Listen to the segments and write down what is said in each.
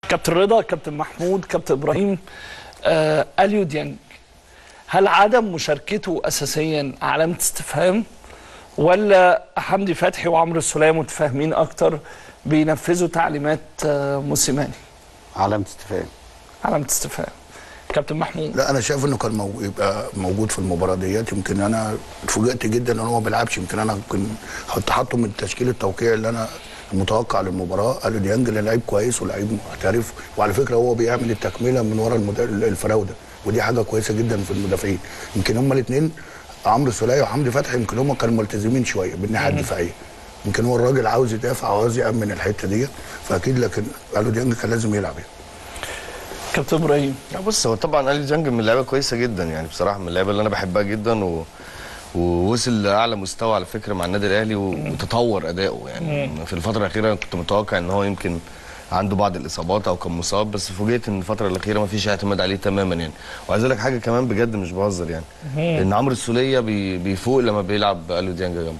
كابتن رضا كابتن محمود كابتن ابراهيم آه اليو ديانج هل عدم مشاركته اساسيا علامه استفهام ولا حمدي فتحي وعمرو السوليه متفاهمين اكتر بينفذوا تعليمات آه موسيماني علامه استفهام علامه استفهام كابتن محمود لا انا شايف انه كان مو... يبقى موجود في المباراه ديت يمكن انا اتفوجئت جدا ان هو ما بيلعبش يمكن انا يمكن كنت حاطه من التشكيل التوقيعي اللي انا المتوقع للمباراه قالوا ديانج لعيب كويس ولعيب محترف وعلى فكره هو بيعمل التكمله من ورا المد... الفراوده ودي حاجه كويسه جدا في المدافعين يمكن هما الاثنين عمرو السوليه وحمدي فتحي يمكن هما كانوا ملتزمين شويه بالناحيه الدفاعيه يمكن هو الراجل عاوز يدافع وعاوز يامن الحته دي فاكيد لكن قالوا ديانج كان لازم يلعب يعني. كابتن ابراهيم لا بص هو طبعا الي جانج من اللعيبه كويسه جدا يعني بصراحه من اللعيبه اللي انا بحبها جدا و... ووصل لاعلى مستوى على فكره مع النادي الاهلي و... وتطور اداؤه يعني في الفتره الاخيره كنت متوقع ان هو يمكن عنده بعض الاصابات او كان مصاب بس فوجئت ان الفتره الاخيره ما فيش اعتماد عليه تماما يعني وعايز اقول لك حاجه كمان بجد مش بهزر يعني ان عمرو السوليه بي... بيفوق لما بيلعب اليو ديانج جنبه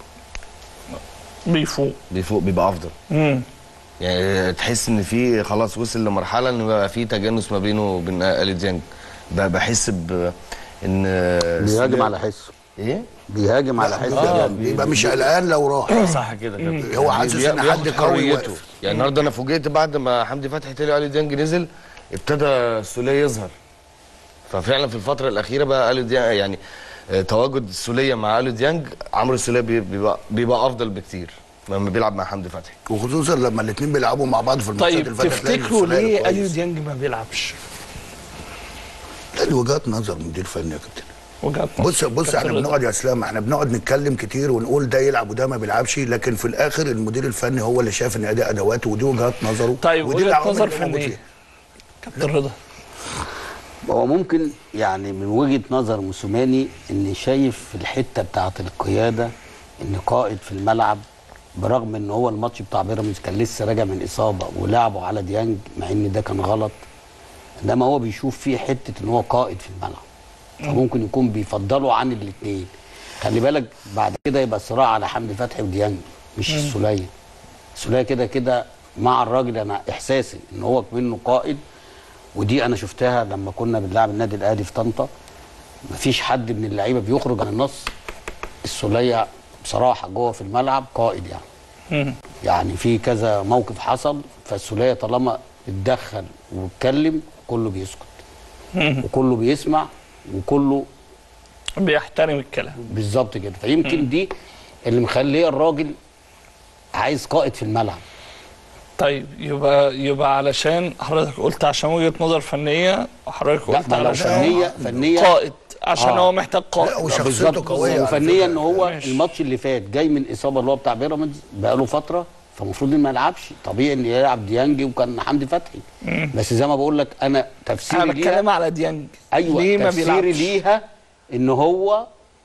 بيفوق بيفوق بيبقى افضل مم. يعني تحس ان في خلاص وصل لمرحله ان بقى في تجانس ما بينه وبين الي ديانج بقى بحس ب ان بيهاجم على حسه ايه بيهاجم على حسه آه يعني بيبقى مش قلقان لو راح صح كده كابتن هو حاسس ان بياخد حد قوي حريته واقف. يعني النهارده انا فوجئت بعد ما حمدي فتحي طلع علي ديانج نزل ابتدى السوليه يظهر ففعلا في الفتره الاخيره بقى اليو ديانج يعني آه، تواجد السوليه مع اليو ديانج عمرو السوليه بي- بيبقى بيبقى افضل بكتير لما بيلعب مع حمدي فتحي وخصوصا لما الاثنين بيلعبوا مع بعض في الماتشات طيب اللي فاتت تلاقي تفتكروا الثنائي ليه كويس. اليو ديانج ما بيلعبش لا دي وجهات نظر مدير فني يا كابتن وجهات نظر. بص بص كابتن احنا رضا. بنقعد يا اسلام احنا بنقعد نتكلم كتير ونقول ده يلعب وده ما بيلعبش لكن في الاخر المدير الفني هو اللي شايف ان دي ادواته ودي وجهات نظره طيب ودي وجهه العوامل نظر اللي موجود فنيه فيها. كابتن رضا هو ممكن يعني من وجهه نظر موسوماني ان شايف في الحته بتاعه القياده ان قائد في الملعب برغم ان هو الماتش بتاع بيراميدز كان لسه راجع من اصابه ولعبه على ديانج مع ان ده كان غلط انما هو بيشوف فيه حته ان هو قائد في الملعب فممكن يكون بيفضله عن الاثنين خلي بالك بعد كده يبقى صراع على حمدي فتحي وديانج مش السوليه السوليه كده كده مع الراجل انا احساسي ان هو منه قائد ودي انا شفتها لما كنا بنلعب النادي الاهلي في طنطا مفيش حد من اللعيبه بيخرج عن النص السوليه بصراحه جوه في الملعب قائد يعني يعني في كذا موقف حصل فالسوليه طالما اتدخل واتكلم كله بيسكت وكله بيسمع وكله بيحترم الكلام بالظبط كده فيمكن دي اللي مخليه الراجل عايز قائد في الملعب طيب يبقى يبقى علشان حضرتك قلت عشان وجهه نظر فنيه وحضرتك لا قلت ما لو علشان فنيه فنيه قائد عشان آه. هو محتاج لا قائد وشخصيته بالظبط قويه على وفنيا فكرة. ان هو ماشي. الماتش اللي فات جاي من اصابه اللي هو بتاع بيراميدز بقاله فتره فالمفروض انه ما يلعبش طبيعي ان يلعب ديانجي وكان حمدي فتحي بس زي ما بقول لك انا تفسيري انا ليها بتكلم على ديانج ايوه ليه ما تفسيري بيلعبش ليها ان هو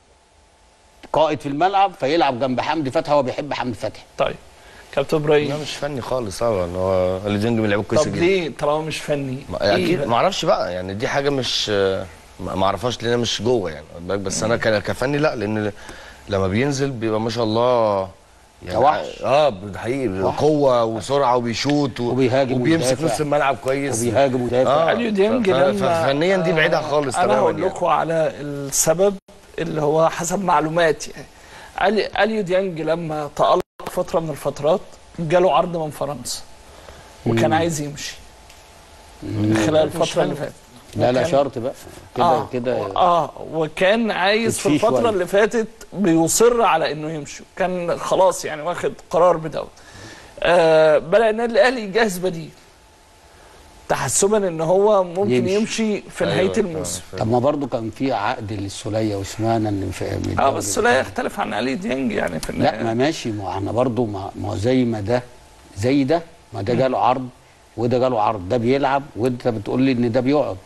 قائد في الملعب فيلعب جنب حمدي فتحي هو بيحب حمدي فتحي طيب كابتن لا ابراهيم مش فني خالص طبعا هو الي ديانج من اللعيبه كويسه طب جدا ليه طالما مش فني ما- إيه اكيد بقى؟ ما اعرفش بقى يعني دي حاجه مش ما ما اعرفهاش لان انا مش جوه يعني واخد بالك؟ بس انا ك- كفني لا لان لما بينزل بيبقى ما شاء الله يعني كوحش. اه ده حقيقي قوه وسرعه وبيشوط و- وبيهاجم وبيمسك ويدافع. نص الملعب كويس وبيهاجم ودافع اليو ديانج ف- ف- لما ففنيا دي بعيدة خالص انا تماماً هقول يعني. لكم على السبب اللي هو حسب معلوماتي يعني ألي- اليو ديانج لما تألق فتره من الفترات جاله عرض من فرنسا وكان عايز يمشي خلال الفتره اللي فاتت لا لا وكان- شرط بقى كده آه كده اه وكان عايز في تدفيه الفتره شوية. اللي فاتت بيصر على انه يمشي كان خلاص يعني واخد قرار بدوت آه بدا النادي الاهلي يجهز بديل تحسبا ان هو ممكن يمشي. يمشي, في أيوة، نهايه فاهم، الموسم فاهم. طب ما برضو كان في عقد للسوليه وسمعنا ان في من اه الدوري بس لا يختلف عن علي ديانج يعني في لا ما النهايه ماشي ما احنا برضو ما ما هو زي ما ده زي ده ما ده جاله عرض وده جاله عرض ده بيلعب وانت بتقول لي ان ده بيقعد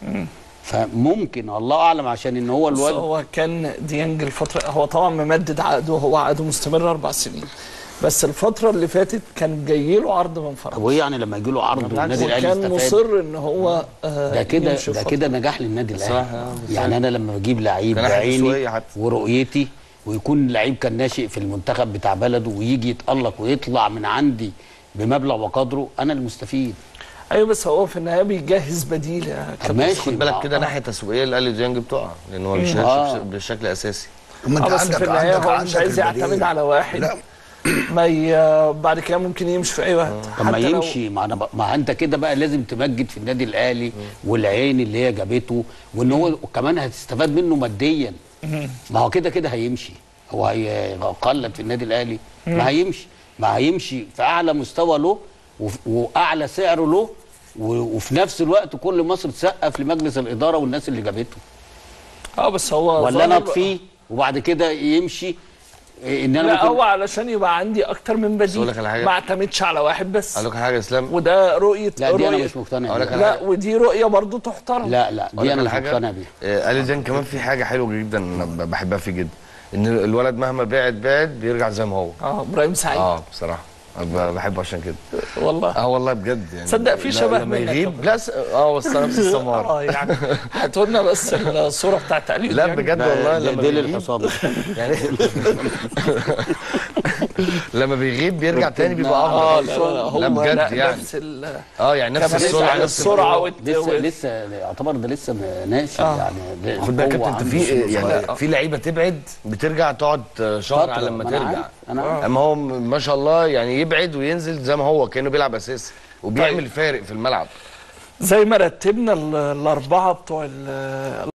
فممكن الله اعلم عشان ان هو بص الواد هو كان ديانج الفتره هو طبعا ممدد عقده هو عقده مستمر اربع سنين بس الفتره اللي فاتت كان جاي له عرض من فرنسا طب وايه يعني لما يجي له عرض والنادي الاهلي وكان استفاد مصر ان هو آه ده كده يمشي ده فترة. كده نجاح للنادي صح، الاهلي آه، يعني انا لما بجيب لعيب كان أحد بعيني السوية حتى. ورؤيتي ويكون لعيب كان ناشئ في المنتخب بتاع بلده ويجي يتالق ويطلع من عندي بمبلغ وقدره انا المستفيد ايوه بس هو في النهايه بيجهز بديل يا طب كابتن ماشي خد بالك ما- كده ناحيه تسويقيه الاليو ديانج بتقع لان هو مش آه. بشكل اساسي أما اه انت بس في عندك النهايه عندك هو مش عندك عايز البديل. يعتمد على واحد لا ما ي... بعد كده ممكن يمشي في اي وقت طب ما حتى لو- يمشي ما انا ب- ما انت كده بقى لازم تمجد في النادي الاهلي والعين اللي هي جابته وان هو كمان هتستفاد منه ماديا ما هو كده كده هيمشي هو هيقلد في النادي الاهلي ما هيمشي ما هيمشي في اعلى مستوى له وف- واعلى سعر له و- وفي نفس الوقت كل مصر تسقف لمجلس الاداره والناس اللي جابته اه بس هو ولا انا ظهر- اطفيه وبعد كده يمشي إيه، ان انا لا ممكن هو علشان يبقى عندي اكتر من أقول بديل لك على حاجة؟ ما اعتمدش على واحد بس اقول لك حاجه يا اسلام وده رؤيه لا دي انا رؤية- مش مقتنع أقول لك بيها. على لا ودي رؤيه برضو تحترم لا لا أقول دي لك انا على مش حاجه مقتنع بيها آه، اليو ديانج كمان في حاجه حلوه جدا انا ب- بحبها فيه جدا ان الولد مهما بعد بعد بيرجع زي ما هو اه ابراهيم سعيد اه بصراحه ب- بحبه عشان كده والله اه والله بجد يعني تصدق في لا- شبه لما منك يغيب لا س... اه بس نفس السمار اه يعني هاتوا لنا بس الصوره بتاعت اليو لا ديانج. بجد والله ده- لما دي بيغيب للحصان يعني لما بيغيب بيرجع تاني بيبقى اه افضل لا لا لا لا هم بجد لا يعني نفس ال اه يعني نفس كمان السرعه على نفس السرعه القوة. والت- لسه وال- لسه يعتبر ده لسه ناشئ آه. يعني خد بالك يا هو كابتن انت عنده في سن يعني صغير. في لعيبه تبعد بترجع تقعد شهر فترة، على لما ما أنا ترجع عارف، أنا عارف. اما هو ما شاء الله يعني يبعد وينزل زي ما هو كانه بيلعب اساسي وبيعمل فارق في الملعب زي ما رتبنا ال- الاربعه بتوع ال-